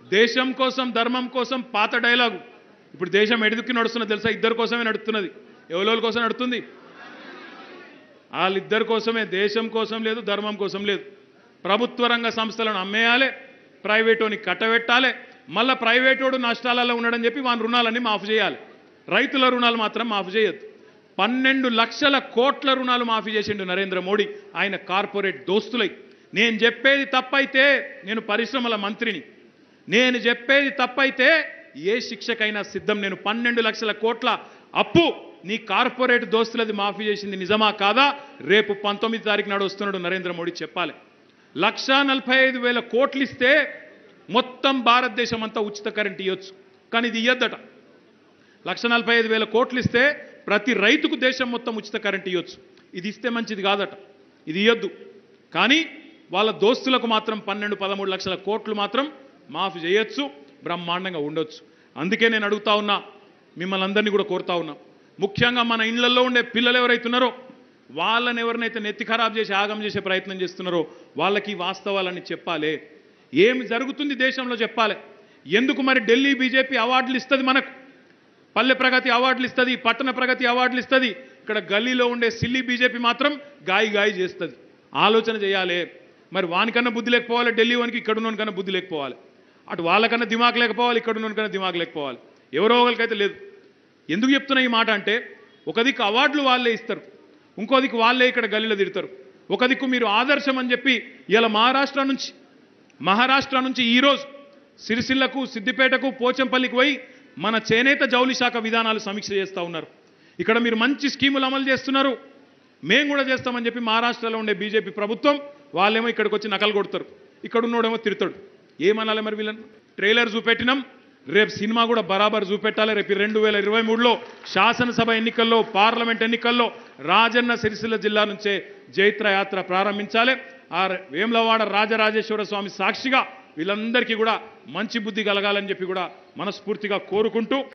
దేశం కోసం ధర్మం కోసం పాత డైలాగు ఇప్పుడు దేశం ఎడుదుకి నడుస్తున్నది తెలుసా ఇద్దరి కోసమే నడుస్తున్నది ఎవరి కోసం నడుస్తుంది వాళ్ళిద్దరి కోసమే దేశం కోసం లేదు ధర్మం కోసం లేదు ప్రభుత్వ రంగ సంస్థలను అమ్మేయాలి ప్రైవేటోని కట్టబెట్టాలి మళ్ళీ ప్రైవేటోడు నష్టాలలో ఉండడని చెప్పి వాని రుణాలన్నీ మాఫ్ చేయాలి రైతుల రుణాలు మాత్రం మాఫ్ చేయొద్దు పన్నెండు లక్షల కోట్ల రుణాలు మాఫీ చేసిండు నరేంద్ర మోడీ ఆయన కార్పొరేట్ దోస్తులై నేను చెప్పేది తప్పైతే నేను పరిశ్రమల మంత్రిని నేను చెప్పేది తప్పైతే ఏ శిక్షకైనా సిద్ధం నేను పన్నెండు లక్షల కోట్ల అప్పు నీ కార్పొరేట్ దోస్తులది మాఫీ చేసింది నిజమా కాదా రేపు పంతొమ్మిది తారీఖు నాడు వస్తున్నాడు నరేంద్ర మోడీ చెప్పాలి లక్షా నలభై ఐదు వేల కోట్లు ఇస్తే మొత్తం భారతదేశం అంతా ఉచిత కరెంట్ ఇవ్వచ్చు కానీ ఇది ఇయ్యద్దట లక్ష నలభై ఐదు వేల కోట్లు ఇస్తే ప్రతి రైతుకు దేశం మొత్తం ఉచిత కరెంట్ ఇవ్వచ్చు ఇది ఇస్తే మంచిది కాదట ఇది ఇవ్వద్దు కానీ వాళ్ళ దోస్తులకు మాత్రం పన్నెండు పదమూడు లక్షల కోట్లు మాత్రం మాఫీ చేయొచ్చు బ్రహ్మాండంగా ఉండొచ్చు అందుకే నేను అడుగుతా ఉన్నా మిమ్మల్ని అందరినీ కూడా కోరుతా ఉన్నా ముఖ్యంగా మన ఇళ్లలో ఉండే పిల్లలు ఎవరైతే ఉన్నారో వాళ్ళని ఎవరినైతే నెత్తి ఖరాబ్ చేసి ఆగం చేసే ప్రయత్నం చేస్తున్నారో వాళ్ళకి ఈ వాస్తవాలని చెప్పాలి ఏమి జరుగుతుంది దేశంలో చెప్పాలి ఎందుకు మరి ఢిల్లీ బీజేపీ అవార్డులు ఇస్తుంది మనకు పల్లె ప్రగతి అవార్డులు ఇస్తుంది పట్టణ ప్రగతి అవార్డులు ఇస్తుంది ఇక్కడ గల్లీలో ఉండే సిల్లి బీజేపీ మాత్రం గాయి గాయి చేస్తుంది ఆలోచన చేయాలి మరి వానికన్నా బుద్ధి లేకపోవాలి ఢిల్లీ వానికి ఇక్కడ ఉన్నోనికన్నా బుద్ధి లేకపోవాలి అటు వాళ్ళకన్నా దిమాగ్ లేకపోవాలి ఇక్కడ ఉన్నోనికన్నా దిమాగ్ లేకపోవాలి ఎవరో ఒకరికైతే లేదు ఎందుకు చెప్తున్నా ఈ మాట అంటే ఒక దిక్కు అవార్డులు వాళ్ళే ఇస్తారు ఇంకో దిక్కు వాళ్ళే ఇక్కడ గల్లీలో తిడతారు ఒక దిక్కు మీరు ఆదర్శం అని చెప్పి ఇలా మహారాష్ట్ర నుంచి మహారాష్ట్ర నుంచి ఈరోజు సిరిసిల్లకు సిద్దిపేటకు పోచంపల్లికి పోయి మన చేనేత జౌలి శాఖ విధానాలు సమీక్ష చేస్తూ ఉన్నారు ఇక్కడ మీరు మంచి స్కీములు అమలు చేస్తున్నారు మేము కూడా చేస్తామని చెప్పి మహారాష్ట్రలో ఉండే బీజేపీ ప్రభుత్వం వాళ్ళేమో ఇక్కడికి వచ్చి నకలు కొడతారు ఇక్కడ ఉన్నోడేమో తిడతాడు ఏమనాలి మరి వీళ్ళని ట్రైలర్ చూపెట్టినాం రేపు సినిమా కూడా బరాబర్ చూపెట్టాలి రేపు రెండు వేల ఇరవై మూడులో శాసనసభ ఎన్నికల్లో పార్లమెంట్ ఎన్నికల్లో రాజన్న సిరిసిల్ల జిల్లా నుంచే జైత్ర యాత్ర ప్రారంభించాలి ఆ వేములవాడ రాజరాజేశ్వర స్వామి సాక్షిగా వీళ్ళందరికీ కూడా మంచి బుద్ధి కలగాలని చెప్పి కూడా మనస్ఫూర్తిగా కోరుకుంటూ